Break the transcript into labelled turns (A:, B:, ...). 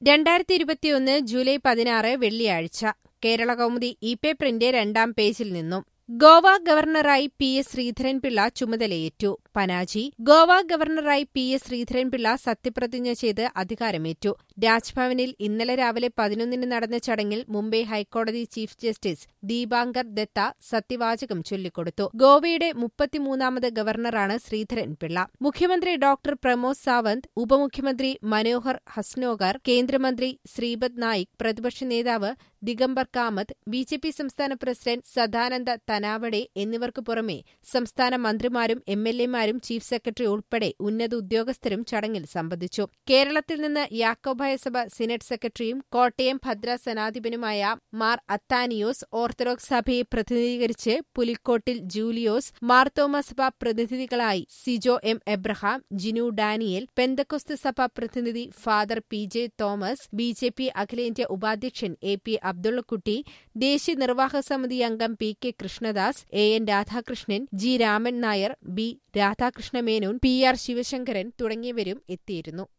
A: രണ്ടായിരത്തി ഇരുപത്തിയൊന്ന് ജൂലൈ പതിനാറ് വെള്ളിയാഴ്ച കേരള കൗമുദി ഇ പേപ്പറിന്റെ രണ്ടാം പേജിൽ നിന്നും ഗോവ ഗവർണറായി പി എസ് ശ്രീധരൻപിള്ള ചുമതലയേറ്റു പനാജി ഗോവ ഗവർണറായി പി എസ് ശ്രീധരൻപിള്ള സത്യപ്രതിജ്ഞ ചെയ്ത് അധികാരമേറ്റു രാജ്ഭവനിൽ ഇന്നലെ രാവിലെ പതിനൊന്നിന് നടന്ന ചടങ്ങിൽ മുംബൈ ഹൈക്കോടതി ചീഫ് ജസ്റ്റിസ് ദീപാങ്കർ ദത്ത സത്യവാചകം ചൊല്ലിക്കൊടുത്തു ഗോവയുടെ മുപ്പത്തിമൂന്നാമത് ഗവർണറാണ് ശ്രീധരൻപിള്ള മുഖ്യമന്ത്രി ഡോക്ടർ പ്രമോദ് സാവന്ത് ഉപമുഖ്യമന്ത്രി മനോഹർ ഹസ്നോഗർ കേന്ദ്രമന്ത്രി ശ്രീപദ് നായിക് പ്രതിപക്ഷ നേതാവ് Digambar Kamat B J P സംസ്ഥാന പ്രസിഡന്റ് സദാനന്ദ തനാവഡെ എന്നിവർക്ക് പുറമെ സംസ്ഥാന മന്ത്രിമാരും എം എൽ എമാരും ചീഫ് സെക്രട്ടറി ഉൾപ്പെടെ ഉന്നത ഉദ്യോഗസ്ഥരും ചടങ്ങിൽ സംബന്ധിച്ചു കേരളത്തിൽ നിന്ന് യാക്കോബായ സഭ സിനറ്റ് സെക്രട്ടറിയും കോട്ടയം ഭദ്രാസനാധിപനുമായ മാർ അത്താനിയോസ് ഓർത്തഡോക്സ് സഭയെ പ്രതിനിധീകരിച്ച് പുലിക്കോട്ടിൽ ജൂലിയോസ് മാർത്തോമ സഭ പ്രതിനിധികളായി സിജോ എം എബ്രഹാം ജിനു ഡാനിയേൽ പെന്തക്കൊസ്ത് സഭ പ്രതിനിധി father P J Thomas B J P അഖിലേന്ത്യാ ഉപാധ്യക്ഷൻ എ പി അബ്ദുള്ളക്കുട്ടി ദേശീയ നിർവാഹക സമിതി അംഗം P K Krishnadas A N Radhakrishnan G Raman Nair B Radhakrishna Menon P R Sivasankaran തുടങ്ങിയവരും എത്തിയിരുന്നു